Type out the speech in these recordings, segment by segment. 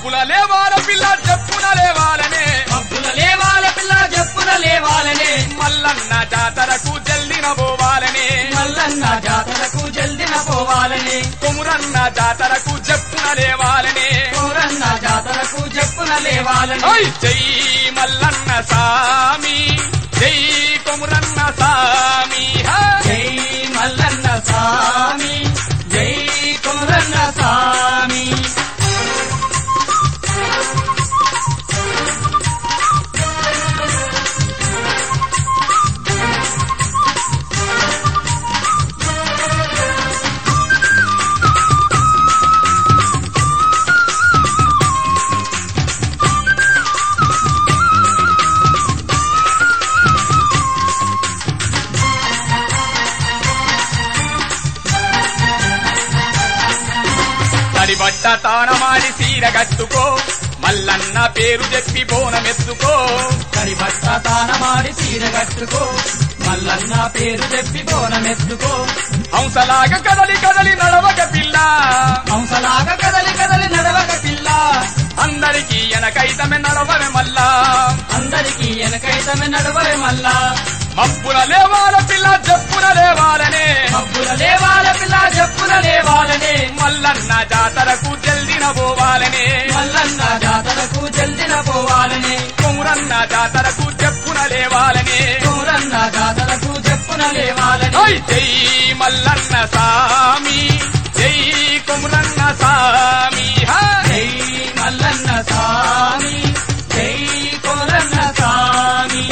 మబ్బుల లేవాల పిల్ల చెప్పున లేవాలనే మబ్బుల లేవాల పిల్ల చెప్పున లేవాలనే మల్లన్న జాతరకు జల్దిన పోవాలనే మల్లన్న జాతరకు జల్దిన పోవాలని కొమురన్న జాతరకు చెప్పున లేవాలనే కోరన్న జాతరకు చెప్పున లేవాలని ఓయ్ జై మల్లన్న సామి జై కొమురన్న సామి హా! జై మల్లన్న స్వామి జై కోరన్న స్వామి తడిబట్ట తానమాడి సీర కట్టుకో మల్లన్న పేరు చెప్పి బోనమెత్తుకో కరిబట్ట తానమాడి సీర కట్టుకో మల్లన్న పేరు చెప్పి బోనమెత్తుకో హంసలాగా కదలి కదలి నడవక పిల్ల హంసలాగా కదలి కదలి నడవక పిల్ల అందరికీ ఎనకైతమే నడవమే మల్లా అందరికీ వెనకైతమే నడవలే మల్లా మబ్బుల లేవాల పిల్ల చెప్పున లేవాలనే మబ్బుల లేవాల పిల్ల చెప్పున లేవాలనే మల్లన్న జాతరకు జల్దిన పోవాలనే మల్లన్న జాతరకు జల్దిన పోవాలని కొమురన్న జాతరకు చెప్పున లేవాలనే కోరన్న జాతరకు చెప్పున లేవాలని ఓయ్ జై మల్లన్న సామి జై కొమురన్న సామి హా! జై మల్లన్న స్వామి జై కోరన్న స్వామి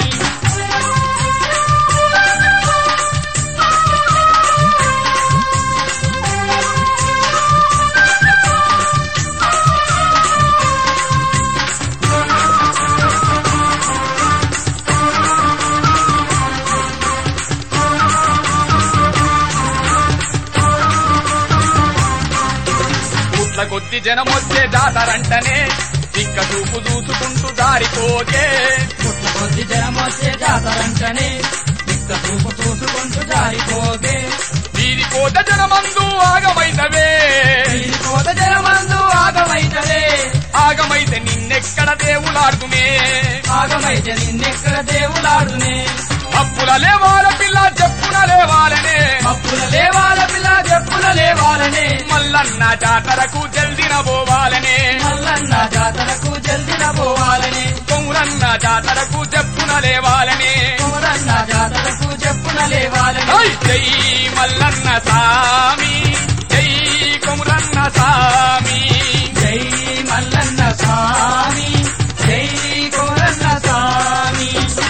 పుట్ల కొద్ది జనం వచ్చే జాతరంటనే చిక్క చూపు చూసుకుంటూ దారిపోతే పుట్ల కొద్ది జనం వచ్చే జాతరంటనే ఇక్క చూపు చూసుకుంటూ జారిపోతే వీరి కోట జనమందు ఆగమైతవే ఈ కోత జనమందు ఆగమైతలే ఆగమైతే నిన్నెక్కడ దేవులాడుకునే ఆగమైతే నిన్నెక్కడ దేవులాడునే అప్పుల లేవాల పిల్ల చెప్పున లేవాలనే అప్పుల లేవాల పిల్ల చెప్పుల లేవాలనే మల్లన్న జాతరకు జల్దిన పోవాలనే మల్లన్న జాతరకు జల్దిన పోవాలని కొమురన్న జాతరకు చెప్పున లేవాలనే కోరన్న జాతరకు చెప్పున లేవాలని ఓయ్ జై మల్లన్న సామి జై కొమురన్న సామి జై మల్లన్న స్వామి జై కోరన్న స్వామి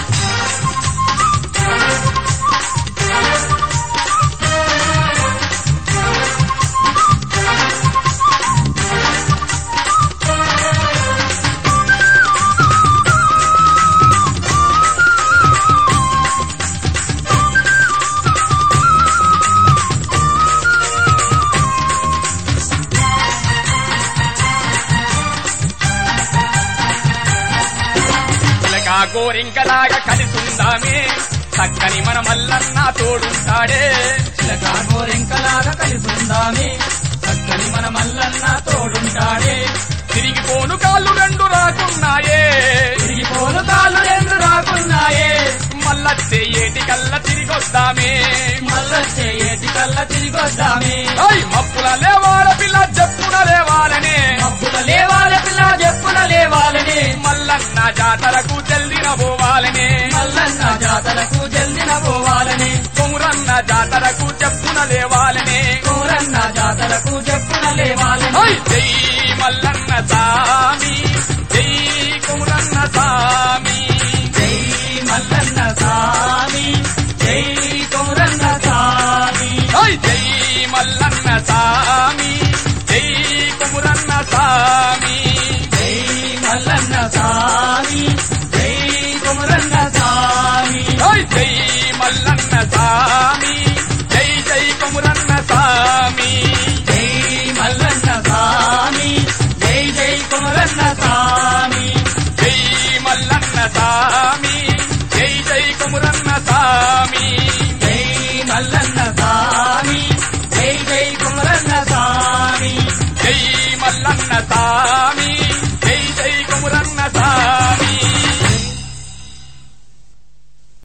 ఇలాగా గోరింకలాగా కలిసుందామే చక్కని మన మల్లన్న తోడుంటాడే చిలక గోరెంకలాగా కలిసుందామే చక్కని మన మల్లన్న తోడుంటాడే తిరిగిపోను కాళ్ళు రెండు రాకున్నాయే తిరిగిపోను కాళ్ళు రెండు రాకున్నాయే మల్లచ్చే ఏటి కల్ల తిరిగొద్దామే మల్లొచ్చే ఏటి కల్ల తిరిగొద్దామే ఓయ్ మప్పుల లేవాల పిల్ల చెప్పున లేవాలనే మబ్బుల లేవాల పిల్ల చెప్పున లేవాలని మల్లన్న జాతరకు జల్దిన పోవాలనే మల్లన్న జాతరకు జల్దిన పోవాలని కొమురన్న జాతరకు చెప్పున లేవాలనే కోరన్న జాతరకు చెప్పున లేవాలని ఓయ్ జై మల్లన్న సామి జై కొమురన్న సామి జై మల్లన్న స్వామి జై కోరన్న స్వామి ఓయ్ జై మల్లన్న సామి జై కొమురన్న సామి జై మల్లన్న స్వామి జై కుమరన్న స్వామి ఓయ్ జై మల్లన్న సామి